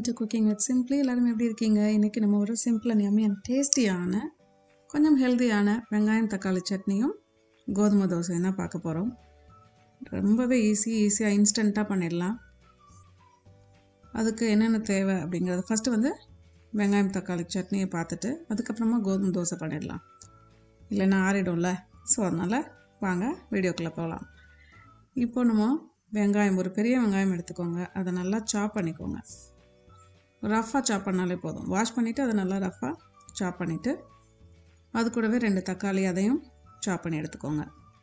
to cooking with simply எல்லாரும் எப்படி இருக்கீங்க இன்றைக்கி நம்ம ஒரு சிம்பிள் அண்ட் யம்மி அண்ட் டேஸ்டியான கொஞ்சம் ஹெல்த்தியான வெங்காயம் தக்காளி சட்னியும் கோதுமை தோசையும் தான் பார்க்க போகிறோம் ரொம்பவே ஈஸி ஈஸியாக இன்ஸ்டண்ட்டாக பண்ணிடலாம் அதுக்கு என்னென்ன தேவை அப்படிங்கிறது ஃபஸ்ட்டு வந்து வெங்காயம் தக்காளி சட்னியை பார்த்துட்டு அதுக்கப்புறமா கோதுமை தோசை பண்ணிடலாம் இல்லைன்னா ஆறிடும்ல ஸோ அதனால் வாங்க வீடியோக்குள்ளே போகலாம் இப்போ நம்ம வெங்காயம் ஒரு பெரிய வெங்காயம் எடுத்துக்கோங்க அதை நல்லா சாப் பண்ணிக்கோங்க ரஃப்பாக சாப் பண்ணாலே போதும் வாஷ் பண்ணிவிட்டு அதை நல்லா ரஃப்பாக சாப் பண்ணிவிட்டு அது கூடவே ரெண்டு தக்காளி அதையும் சாப் பண்ணி எடுத்துக்கோங்க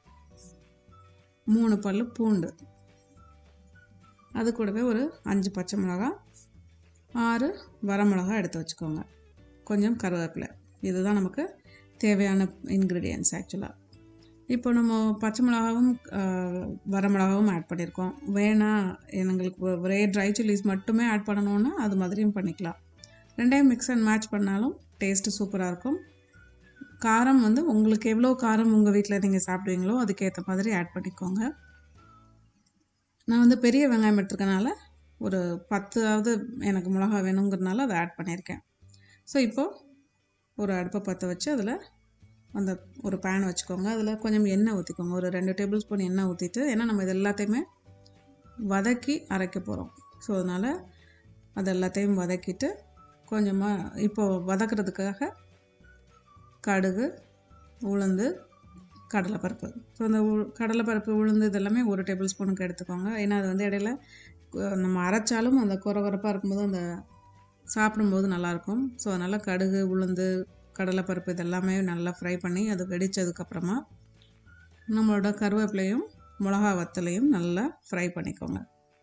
மூணு பல் பூண்டு அது கூடவே ஒரு அஞ்சு பச்சை மிளகா ஆறு வரமிளகா எடுத்து வச்சுக்கோங்க கொஞ்சம் கருவேப்பிலை இதுதான் நமக்கு தேவையான இன்க்ரீடியன்ஸ் ஆக்சுவலாக இப்போ நம்ம பச்சை மிளகாவும் ஆஹ், வரமிளகாவும் ஆட் பண்ணியிருக்கோம் வேணாம் எங்களுக்கு ஒ- ஒரே ட்ரை சில்லிஸ் மட்டுமே ஆட் பண்ணணுன்னா அது மாதிரியும் பண்ணிக்கலாம் ரெண்டையும் மிக்ஸ் அண்ட் மேட்ச் பண்ணாலும் டேஸ்ட்டு சூப்பராக இருக்கும் காரம் வந்து உங்களுக்கு எவ்வளோ காரம் உங்கள் வீட்டில் நீங்கள் சாப்பிடுவீங்களோ அதுக்கேற்ற மாதிரி ஆட் பண்ணிக்கோங்க நான் வந்து பெரிய வெங்காயம் எடுத்துருக்கனால ஒரு பத்தாவது எனக்கு மிளகா வேணுங்கிறனால அதை ஆட் பண்ணியிருக்கேன் ஸோ இப்போது ஒரு அடுப்பை பற்ற வச்சு அதில் அந்த ஒரு பேன் வச்சுக்கோங்க அதில் கொஞ்சம் எண்ணெய் ஊற்றிக்கோங்க ஒரு ரெண்டு டேபிள் ஸ்பூன் எண்ணெய் ஊற்றிட்டு ஏன்னா நம்ம இது எல்லாத்தையுமே வதக்கி அரைக்க போகிறோம் ஸோ அதனால் அது எல்லாத்தையும் வதக்கிட்டு கொஞ்சமாக இப்போது வதக்கிறதுக்காக கடுகு உளுந்து கடலைப்பருப்பு ஸோ அந்த உ- கடலைப்பருப்பு உளுந்து இதெல்லாமே ஒரு டேபிள் ஸ்பூனுக்கு எடுத்துக்கோங்க ஏன்னா அது வந்து இடையில அஹ், நம்ம அரைச்சாலும் அந்த குறை குறைப்பாக இருக்கும்போது அந்த சாப்பிடும்போது நல்லாயிருக்கும் ஸோ அதனால் கடுகு உளுந்து கடலைப்பருப்பு இதெல்லாமே நல்லா ஃப்ரை பண்ணி அது வெடித்ததுக்கப்புறமா நம்மளோட கருவேப்பிலையும் மிளகா வத்தலையும் நல்லா ஃப்ரை பண்ணிக்கோங்க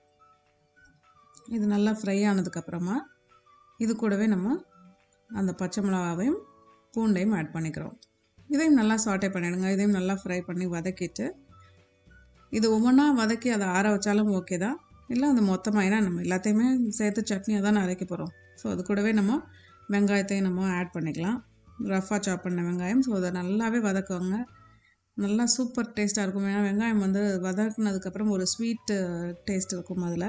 இது நல்லா ஃப்ரை ஆனதுக்கப்புறமா இது கூடவே நம்ம அந்த பச்சை மிளகாவையும் பூண்டையும் ஆட் பண்ணிக்கிறோம் இதையும் நல்லா சாட்டே பண்ணிடுங்க இதையும் நல்லா ஃப்ரை பண்ணி வதக்கிட்டு இது ஒவ்வொன்றா வதக்கி அதை ஆற வச்சாலும் ஓகே தான் இல்லை அந்த மொத்தமாக ஏன்னா நம்ம எல்லாத்தையுமே சேர்த்து சட்னியாக தான் அரைக்க போகிறோம் ஸோ அது கூடவே நம்ம வெங்காயத்தையும் நம்ம ஆட் பண்ணிக்கலாம் ரஃபாக சாப் பண்ண வெங்காயம் ஸோ அதை நல்லாவே வதக்குவாங்க நல்லா சூப்பர் டேஸ்ட்டாக இருக்கும் ஏன்னா வெங்காயம் வந்து வதக்குனதுக்கப்புறம் ஒரு ஸ்வீட் டேஸ்ட் இருக்கும் அதில்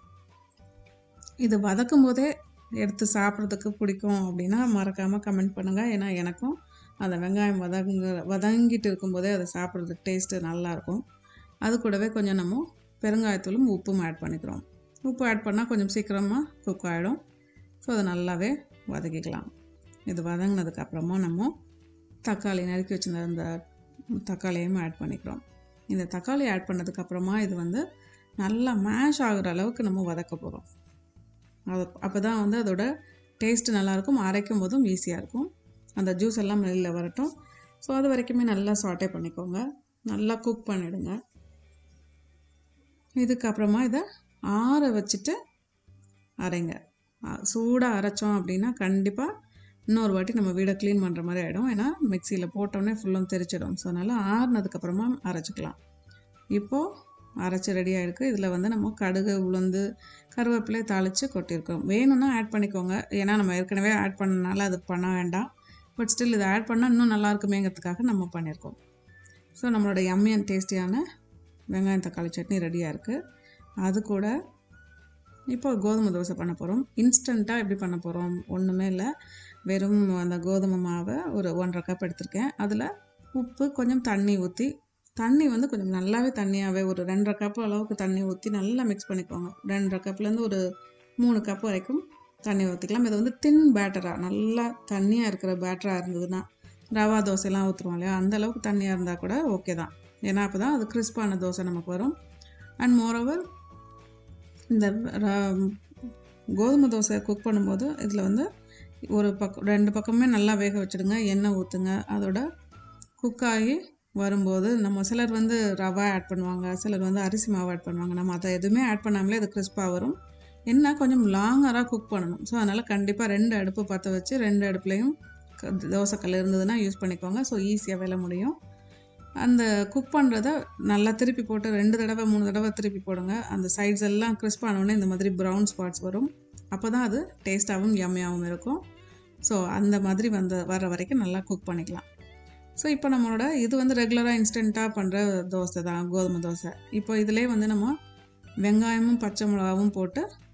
இது வதக்கும் போதே எடுத்து சாப்பிட்றதுக்கு பிடிக்கும் அப்படின்னா மறக்காமல் கமெண்ட் பண்ணுங்கள் ஏன்னா எனக்கும் அந்த வெங்காயம் வதங்க வதங்கிட்டு இருக்கும்போதே அதை சாப்பிட்றதுக்கு டேஸ்ட்டு நல்லாயிருக்கும் அது கூடவே கொஞ்சம் நம்ம பெருங்காயத்தூளும் உப்பும் ஆட் பண்ணிக்கிறோம் உப்பு ஆட் பண்ணால் கொஞ்சம் சீக்கிரமாக குக் ஆகிடும் ஸோ அதை நல்லாவே வதக்கிக்கலாம் இது வதங்கினதுக்கு அப்புறமா நம்ம தக்காளி நறுக்கி வச்சிருந்த அந்த தக்காளியும் ஆட் பண்ணிக்கிறோம் இந்த தக்காளி ஆட் பண்ணதுக்கப்புறமா இது வந்து நல்லா மேஷ் ஆகுற அளவுக்கு நம்ம வதக்க போகிறோம் அது அப்போ தான் வந்து அதோட டேஸ்ட்டு நல்லாயிருக்கும் அரைக்கும் போதும் ஈஸியாக இருக்கும் அந்த ஜூஸ் எல்லாம் வெளியில் வரட்டும் ஸோ அது வரைக்குமே நல்லா சாட்டே பண்ணிக்கோங்க நல்லா குக் பண்ணிடுங்க இதுக்கப்புறமா இதை ஆற வச்சுட்டு அரைங்க சூடாக அரைச்சோம் அப்படின்னா கண்டிப்பாக இன்னொரு வாட்டி நம்ம வீடை க்ளீன் பண்ணுற மாதிரி ஆகிடும் ஏன்னா மிக்சியில் போட்டோன்னே ஃபுல்லும் தெரிச்சிடும் ஸோ அதனால் ஆறுனதுக்கப்புறமா அரைச்சிக்கலாம் இப்போது அரைச்சி ரெடி ஆகிருக்கு இதில் வந்து நம்ம கடுகு உளுந்து கருவேப்பிலை தாளித்து கொட்டியிருக்கோம் வேணும்னா ஆட் பண்ணிக்கோங்க ஏன்னா நம்ம ஏற்கனவே ஆட் பண்ணனால அது பண்ண வேண்டாம் பட் ஸ்டில் இதை ஆட் பண்ணால் இன்னும் நல்லா இருக்குமேங்கிறதுக்காக நம்ம பண்ணியிருக்கோம் ஸோ நம்மளோட yummy and டேஸ்டியான வெங்காயம் தக்காளி சட்னி ரெடியாக இருக்குது அது கூட இப்போ கோதுமை தோசை பண்ண போகிறோம் இன்ஸ்டண்ட்டாக எப்படி பண்ண போகிறோம் ஒன்றுமே இல்லை வெறும் அந்த கோதுமை மாவை ஒரு ஒன்றரை கப் எடுத்திருக்கேன் அதில் உப்பு கொஞ்சம் தண்ணி ஊற்றி தண்ணி வந்து கொஞ்சம் நல்லாவே தண்ணியாகவே ஒரு ரெண்டரை கப் அளவுக்கு தண்ணி ஊற்றி நல்லா மிக்ஸ் பண்ணிக்கோங்க ரெண்டரை கப்லேருந்து ஒரு மூணு கப் வரைக்கும் தண்ணி ஊற்றிக்கலாம் இது வந்து தின் பேட்டராக நல்லா தண்ணியாக இருக்கிற பேட்டராக இருந்ததுன்னா ரவா தோசைலாம் ஊற்றுருவோம் இல்லையா அந்த அளவுக்கு தண்ணியாக இருந்தால் கூட ஓகே தான் ஏன்னா அப்போ தான் அது கிறிஸ்பான தோசை நமக்கு வரும் அண்ட் மோரோவர் இந்த ர- கோதுமை தோசை குக் பண்ணும்போது இதில் வந்து ஒரு பக்கம் ரெண்டு பக்கமே நல்லா வேக வச்சுடுங்க எண்ணெய் ஊற்றுங்க அதோட குக் ஆகி வரும்போது நம்ம சிலர் வந்து ரவா ஆட் பண்ணுவாங்க சிலர் வந்து அரிசி மாவு ஆட் பண்ணுவாங்க நம்ம அதை எதுவுமே ஆட் பண்ணாமலே அது கிறிஸ்பாக வரும் என்ன கொஞ்சம் லாங்கராக குக் பண்ணணும் ஸோ அதனால் கண்டிப்பாக ரெண்டு அடுப்பு பற்ற வச்சு ரெண்டு அடுப்புலையும் க- தோசைக்கல் இருந்ததுன்னா யூஸ் பண்ணிக்கோங்க ஸோ ஈஸியாக வேலை முடியும் அந்த குக் பண்ணுறத நல்லா திருப்பி போட்டு ரெண்டு தடவை மூணு தடவை திருப்பி போடுங்க அந்த சைட்ஸ் எல்லாம் crisp ஆன உடனே இந்த மாதிரி ப்ரௌன் ஸ்பாட்ஸ் வரும் அப்போ தான் அது டேஸ்ட்டாகவும் யம்மியாகவும் இருக்கும் ஸோ அந்த மாதிரி வந்த வர வரைக்கும் நல்லா குக் பண்ணிக்கலாம் ஸோ இப்போ நம்மளோட இது வந்து ரெகுலராக இன்ஸ்டண்ட்டாக பண்ணுற தோசை தான் கோதுமை தோசை இப்போ இதிலே வந்து நம்ம வெங்காயமும் பச்சை மிளகாவும் போட்டு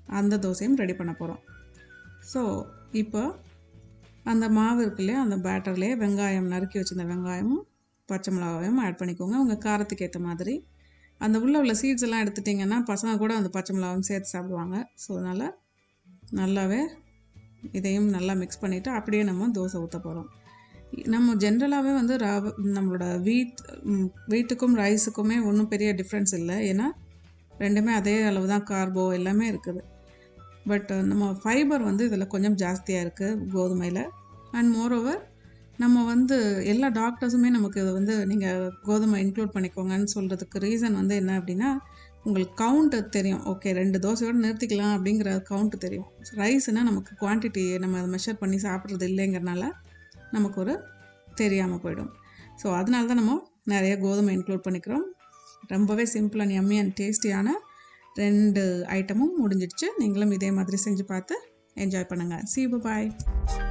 அந்த தோசையும் ரெடி பண்ண போகிறோம் ஸோ இப்போ அந்த மாவு இருக்கு இல்லையா அந்த பேட்டர்லேயே வெங்காயம் நறுக்கி வச்சிருந்த வெங்காயமும் பச்சை மிளகாயும் ஆட் பண்ணிக்கோங்க உங்கள் காரத்துக்கு ஏற்ற மாதிரி அந்த உள்ளே உள்ள சீட்ஸ் எல்லாம் எடுத்துட்டிங்கன்னா பசங்க கூட அந்த பச்சை மிளகாவும் சேர்த்து சாப்பிடுவாங்க ஸோ அதனால் நல்லாவே இதையும் நல்லா மிக்ஸ் பண்ணிவிட்டு அப்படியே நம்ம தோசை ஊற்ற போகிறோம் நம்ம ஜென்ரலாகவே வந்து ரவ நம்மளோட வீட் ம், வீட்டுக்கும் ரைஸுக்குமே ஒன்றும் பெரிய டிஃப்ரென்ஸ் இல்லை ஏன்னா ரெண்டுமே அதே அளவு தான் கார்போ எல்லாமே இருக்குது பட் நம்ம ஃபைபர் வந்து இதில் கொஞ்சம் ஜாஸ்தியாக இருக்குது கோதுமையில் அண்ட் மோரோவர் நம்ம வந்து எல்லா டாக்டர்ஸுமே நமக்கு இது வந்து நீங்கள் கோதுமை இன்க்ளூட் பண்ணிக்கோங்கன்னு சொல்கிறதுக்கு ரீசன் வந்து என்ன அப்படின்னா உங்களுக்கு கவுண்ட்டு தெரியும் ஓகே ரெண்டு தோசையோடு நிறுத்திக்கலாம் அப்படிங்கிற கவுண்ட்டு தெரியும் ரைஸ்னால் நமக்கு குவான்டிட்டி நம்ம அதை மெஷர் பண்ணி சாப்பிட்றது இல்லைங்கிறனால நமக்கு ஒரு தெரியாமல் போயிடும் ஸோ அதனால தான் நம்ம நிறைய கோதுமை இன்க்ளூட் பண்ணிக்கிறோம் ரொம்பவே சிம்பிள் அண்ட் எம்மி அண்ட் டேஸ்டியான ரெண்டு ஐட்டமும் முடிஞ்சிடுச்சு நீங்களும் இதே மாதிரி செஞ்சு பார்த்து என்ஜாய் பண்ணுங்கள் சி பாய்